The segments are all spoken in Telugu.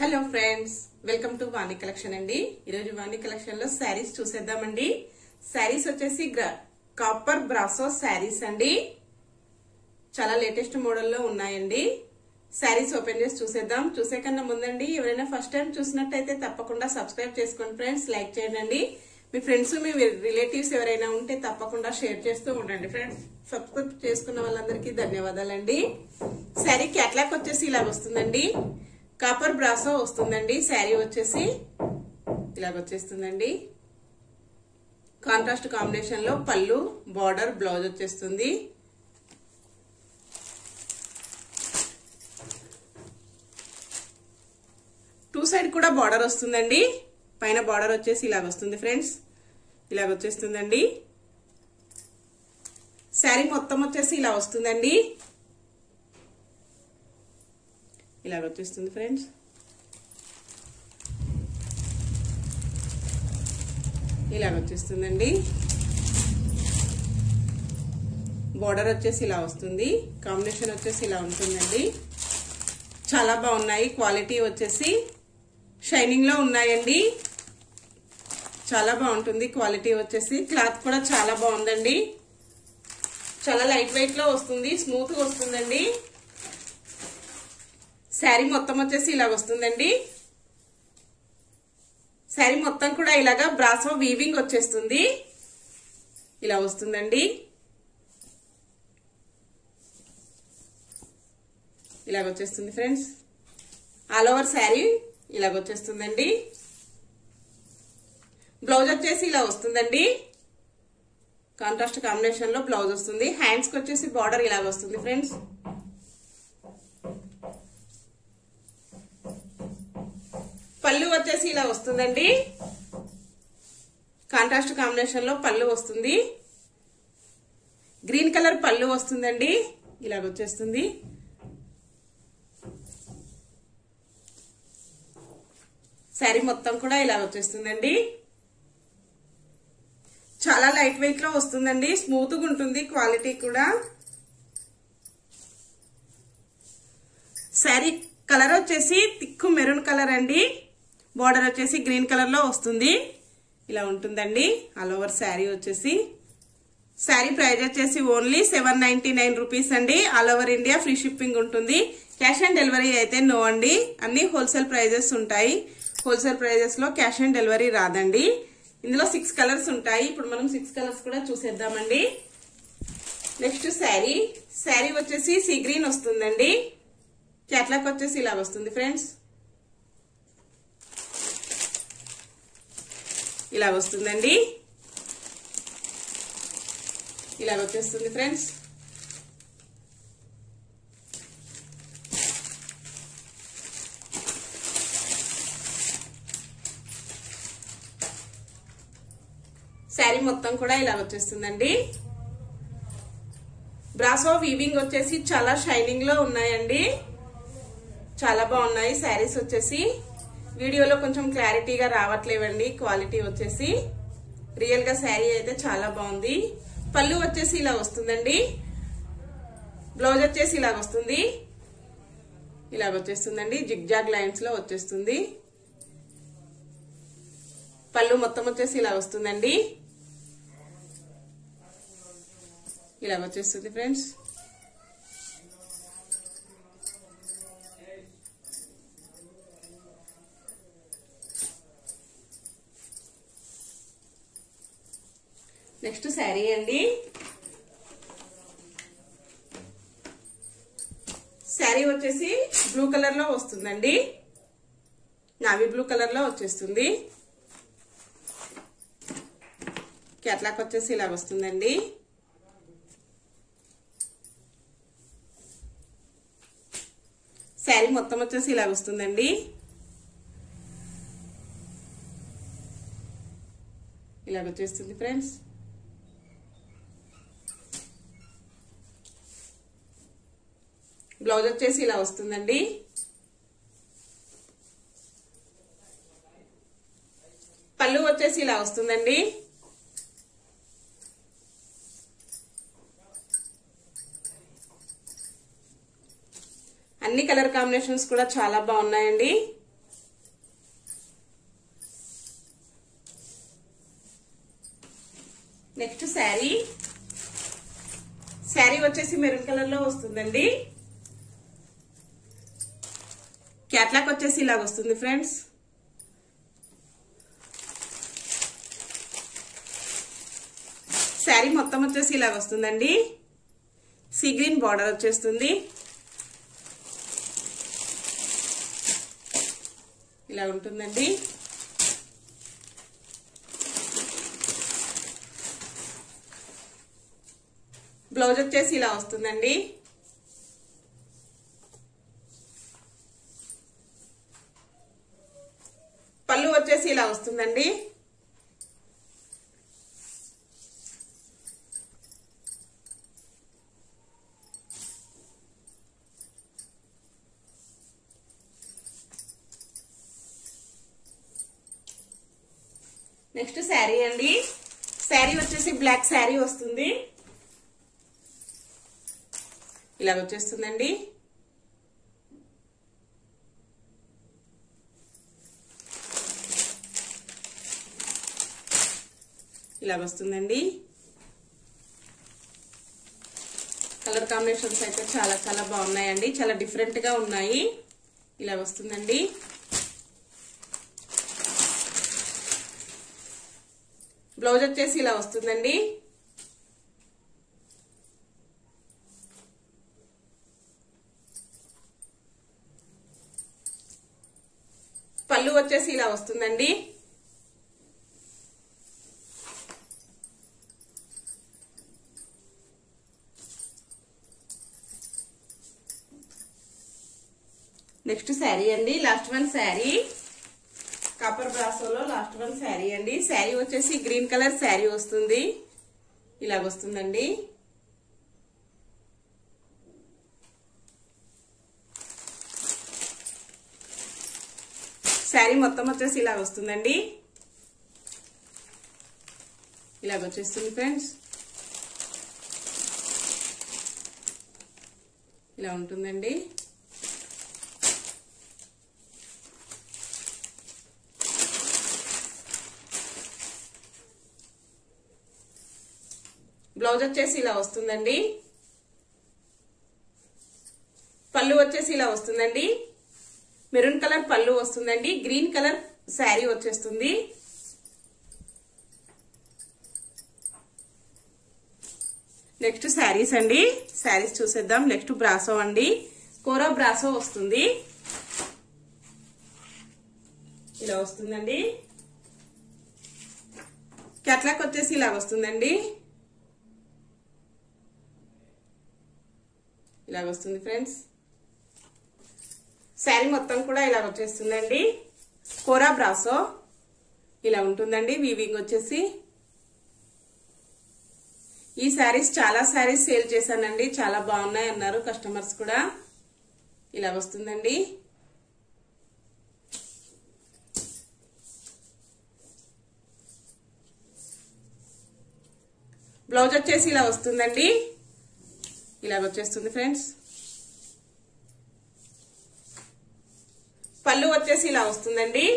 hello friends welcome to Vani collection అండి ఈరోజు వాణి కలెక్షన్ లో శారీస్ చూసేద్దామండి శారీస్ వచ్చేసి కాపర్ బ్రాసో శారీస్ అండి చాలా లేటెస్ట్ మోడల్లో ఉన్నాయండి శారీస్ ఓపెన్ చేసి చూసేద్దాం చూసే కన్నా ముందండి ఎవరైనా ఫస్ట్ టైం చూసినట్టయితే తప్పకుండా సబ్స్క్రైబ్ చేసుకోండి ఫ్రెండ్స్ లైక్ చేయండి మీ ఫ్రెండ్స్ మీ రిలేటివ్స్ ఎవరైనా ఉంటే తప్పకుండా షేర్ చేస్తూ ఉండండి ఫ్రెండ్స్ సబ్స్క్రైబ్ చేసుకున్న వాళ్ళందరికీ ధన్యవాదాలండి శారీ క్యాట్లాక్ వచ్చేసి ఇలా వస్తుందండి కాపర్ బ్రాసో వస్తుందండి శారీ వచ్చేసి ఇలాగ వచ్చేస్తుందండి కాంట్రాస్ట్ కాంబినేషన్ లో పళ్ళు బార్డర్ బ్లౌజ్ వచ్చేస్తుంది టూ సైడ్ కూడా బార్డర్ వస్తుందండి పైన బార్డర్ వచ్చేసి ఇలాగ వస్తుంది ఫ్రెండ్స్ ఇలాగ వచ్చేస్తుందండి శారీ మొత్తం వచ్చేసి ఇలా వస్తుందండి ఇలాగ వచ్చేస్తుంది ఫ్రెండ్స్ ఇలాగ వచ్చేస్తుందండి బార్డర్ వచ్చేసి ఇలా వస్తుంది కాంబినేషన్ వచ్చేసి ఇలా ఉంటుందండి చాలా బాగున్నాయి క్వాలిటీ వచ్చేసి షైనింగ్ లో ఉన్నాయండి చాలా బాగుంటుంది క్వాలిటీ వచ్చేసి క్లాత్ కూడా చాలా బాగుందండి చాలా లైట్ వెయిట్ లో వస్తుంది స్మూత్ గా వస్తుందండి శారీ మొత్తం వచ్చేసి ఇలాగ వస్తుందండి శారీ మొత్తం కూడా ఇలాగా బ్రాసో వీవింగ్ వచ్చేస్తుంది ఇలా వస్తుందండి ఇలాగ వచ్చేస్తుంది ఫ్రెండ్స్ ఆల్ ఓవర్ శారీ ఇలాగ వచ్చేస్తుందండి బ్లౌజ్ వచ్చేసి ఇలా వస్తుందండి కాంట్రాస్ట్ కాంబినేషన్ లో బ్లౌజ్ వస్తుంది హ్యాండ్స్ కి వచ్చేసి బార్డర్ ఇలాగ వస్తుంది ఫ్రెండ్స్ పళ్ళు వచ్చేసి ఇలా వస్తుందండి కాంట్రాస్ట్ కాంబినేషన్ లో పళ్ళు వస్తుంది గ్రీన్ కలర్ పళ్ళు వస్తుందండి ఇలాగ వచ్చేస్తుంది శారీ మొత్తం కూడా ఇలా వచ్చేస్తుందండి చాలా లైట్ వెయిట్ లో వస్తుందండి స్మూత్ గా ఉంటుంది క్వాలిటీ కూడా శారీ కలర్ వచ్చేసి తిక్కు మెరూన్ కలర్ అండి బార్డర్ వచ్చేసి గ్రీన్ కలర్ లో వస్తుంది ఇలా ఉంటుందండి ఆల్ ఓవర్ శారీ వచ్చేసి శారీ ప్రైస్ వచ్చేసి only seven ninety nine rupees అండి all over India free shipping ఉంటుంది క్యాష్ ఆన్ డెలివరీ అయితే నో అండి అన్ని హోల్సేల్ ప్రైజెస్ ఉంటాయి హోల్సేల్ ప్రైజెస్ లో క్యాష్ ఆన్ డెలివరీ రాదండి ఇందులో సిక్స్ కలర్స్ ఉంటాయి ఇప్పుడు మనం సిక్స్ కలర్స్ కూడా చూసేద్దామండి నెక్స్ట్ శారీ శారీ వచ్చేసి సీ గ్రీన్ వస్తుందండి క్యాట్లాక్ వచ్చేసి ఇలా వస్తుంది ఫ్రెండ్స్ ఇలా వస్తుందండి ఇలా వచ్చేస్తుంది ఫ్రెండ్స్ శారీ మొత్తం కూడా ఇలా వచ్చేస్తుందండి బ్రాసో వీవింగ్ వచ్చేసి చాలా షైనింగ్ లో ఉన్నాయండి చాలా బాగున్నాయి శారీస్ వచ్చేసి వీడియోలో కొంచెం క్లారిటీగా రావట్లేవండి క్వాలిటీ వచ్చేసి రియల్ గా శారీ అయితే చాలా బాగుంది పళ్ళు వచ్చేసి ఇలా వస్తుందండి బ్లౌజ్ వచ్చేసి ఇలా వస్తుంది ఇలాగ వచ్చేస్తుందండి జిగ్జాగ్ లైన్స్ లో వచ్చేస్తుంది పళ్ళు మొత్తం వచ్చేసి ఇలా వస్తుందండి ఇలాగ వచ్చేస్తుంది ఫ్రెండ్స్ నెక్స్ట్ శారీ అండి శారీ వచ్చేసి బ్లూ కలర్ లో వస్తుందండి నావీ బ్లూ కలర్ లో వచ్చేస్తుంది క్యాట్లాక్ వచ్చేసి ఇలా వస్తుందండి శారీ మొత్తం వచ్చేసి ఇలా వస్తుందండి ఇలాగ వచ్చేస్తుంది ఫ్రెండ్స్ బ్లౌజ్ వచ్చేసి ఇలా వస్తుందండి పళ్ళు వచ్చేసి ఇలా వస్తుందండి అన్ని కలర్ కాంబినేషన్స్ కూడా చాలా బాగున్నాయండి నెక్స్ట్ శారీ శారీ వచ్చేసి మెరూన్ కలర్ లో వస్తుందండి క్యాట్లాక్ వచ్చేసి ఇలాగ వస్తుంది ఫ్రెండ్స్ శారీ మొత్తం వచ్చేసి ఇలాగ వస్తుందండి సీ గ్రీన్ బార్డర్ వచ్చేస్తుంది ఇలా ఉంటుందండి బ్లౌజ్ వచ్చేసి ఇలా వస్తుందండి పళ్ళు వచ్చేసి ఇలా వస్తుందండి నెక్స్ట్ శారీ అండి శారీ వచ్చేసి బ్లాక్ శారీ వస్తుంది ఇలా వచ్చేస్తుందండి ఇలా వస్తుందండి కలర్ కాంబినేషన్స్ అయితే చాలా చాలా బాగున్నాయండి చాలా డిఫరెంట్ గా ఉన్నాయి ఇలా వస్తుందండి బ్లౌజ్ వచ్చేసి ఇలా వస్తుందండి పళ్ళు వచ్చేసి ఇలా వస్తుందండి నెక్స్ట్ శారీ అండి లాస్ట్ వన్ శారీ కాపర్ బ్రాసోలో లాస్ట్ వన్ శారీ అండి శారీ వచ్చేసి గ్రీన్ కలర్ శారీ వస్తుంది ఇలాగ వస్తుందండి శారీ మొత్తం వచ్చేసి ఇలా వస్తుందండి ఇలాగ వచ్చేస్తుంది ఫ్రెండ్స్ ఇలా ఉంటుందండి బ్లౌజ్ వచ్చేసి ఇలా వస్తుందండి పళ్ళు వచ్చేసి ఇలా వస్తుందండి మెరూన్ కలర్ పళ్ళు వస్తుందండి గ్రీన్ కలర్ శారీ వచ్చేస్తుంది నెక్స్ట్ శారీస్ అండి శారీస్ చూసేద్దాం నెక్స్ట్ బ్రాసో అండి కోరా బ్రాసో వస్తుంది ఇలా వస్తుందండి క్యాట్లాక్ వచ్చేసి ఇలా వస్తుందండి ఇలాగ వస్తుంది ఫ్రెండ్స్ శారీ మొత్తం కూడా ఇలా వచ్చేస్తుందండి కోరా బ్రాసో ఇలా ఉంటుందండి వీవింగ్ వచ్చేసి ఈ శారీస్ చాలా శారీస్ సేల్ చేశానండి చాలా బాగున్నాయి అన్నారు కస్టమర్స్ కూడా ఇలా వస్తుందండి బ్లౌజ్ వచ్చేసి ఇలా వస్తుందండి ఇలాగ వచ్చేస్తుంది ఫ్రెండ్స్ పళ్ళు వచ్చేసి ఇలా వస్తుందండి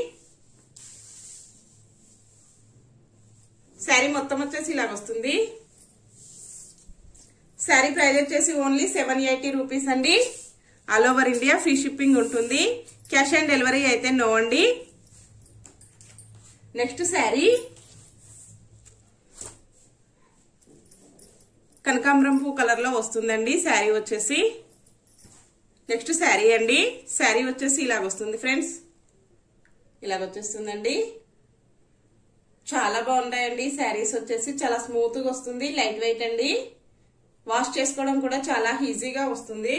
శారీ మొత్తం వచ్చేసి ఇలా వస్తుంది శారీ ప్రైస్ వచ్చేసి ఓన్లీ సెవెన్ ఎయిటీ రూపీస్ అండి all over India free shipping ఉంటుంది క్యాష్ ఆన్ డెలివరీ అయితే నో అండి నెక్స్ట్ శారీ కనకాంబరం పూ కలర్ లో వస్తుందండి శారీ వచ్చేసి నెక్స్ట్ శారీ అండి శారీ వచ్చేసి ఇలాగ వస్తుంది ఫ్రెండ్స్ ఇలాగ వచ్చేస్తుందండి చాలా బాగుంటాయండి శారీస్ వచ్చేసి చాలా స్మూత్ గా వస్తుంది లైట్ వెయిట్ అండి వాష్ చేసుకోవడం కూడా చాలా ఈజీగా వస్తుంది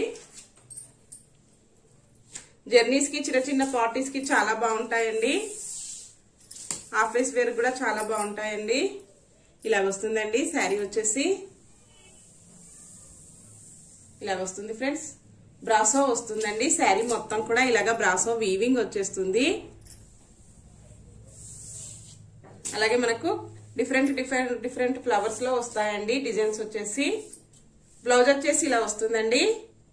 జర్నీస్ కి చిన్న చిన్న పార్టీస్ కి చాలా బాగుంటాయండి ఆఫీస్ వేర్ కూడా చాలా బాగుంటాయండి ఇలా వస్తుందండి శారీ వచ్చేసి ఇలా వస్తుంది ఫ్రెండ్స్ బ్రాసో వస్తుందండి శారీ మొత్తం కూడా ఇలాగా బ్రాసో వీవింగ్ వచ్చేస్తుంది అలాగే మనకు డిఫరెంట్ డిఫరెంట్ డిఫరెంట్ ఫ్లవర్స్ లో వస్తాయండి డిజైన్స్ వచ్చేసి బ్లౌజ్ వచ్చేసి ఇలా వస్తుందండి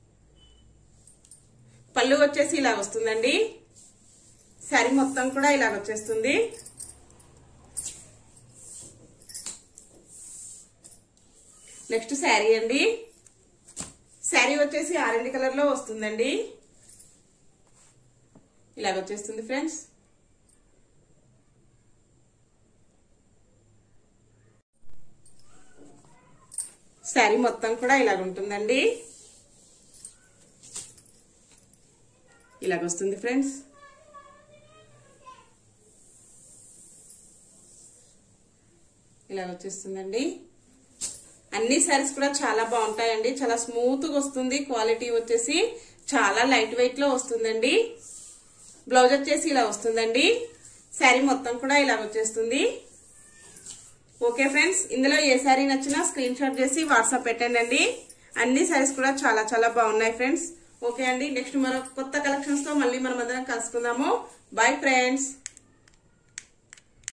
పళ్ళు వచ్చేసి ఇలా వస్తుందండి శారీ మొత్తం కూడా ఇలా వచ్చేస్తుంది నెక్స్ట్ శారీ అండి శారీ వచ్చేసి ఆరెంజ్ కలర్ లో వస్తుందండి ఇలాగ వచ్చేస్తుంది ఫ్రెండ్స్ శారీ మొత్తం కూడా ఇలాగ ఉంటుందండి ఇలాగ వస్తుంది ఫ్రెండ్స్ ఇలాగ వచ్చేస్తుందండి అన్ని శారీస్ కూడా చాలా బాగుంటాయండి చాలా స్మూత్ గా వస్తుంది క్వాలిటీ వచ్చేసి చాలా లైట్ వెయిట్ లో వస్తుందండి బ్లౌజ్ వచ్చేసి ఇలా వస్తుందండి శారీ మొత్తం కూడా ఇలా వచ్చేస్తుంది ఓకే ఫ్రెండ్స్ ఇందులో ఏ శారీ నచ్చినా స్క్రీన్ షాట్ చేసి వాట్సాప్ పెట్టండి అన్ని శారీస్ కూడా చాలా చాలా బాగున్నాయి ఫ్రెండ్స్ ఓకే అండి నెక్స్ట్ మరో కొత్త కలెక్షన్స్ తో మళ్ళీ మనం అందరం కలుసుకుందాము బాయ్ ఫ్రెండ్స్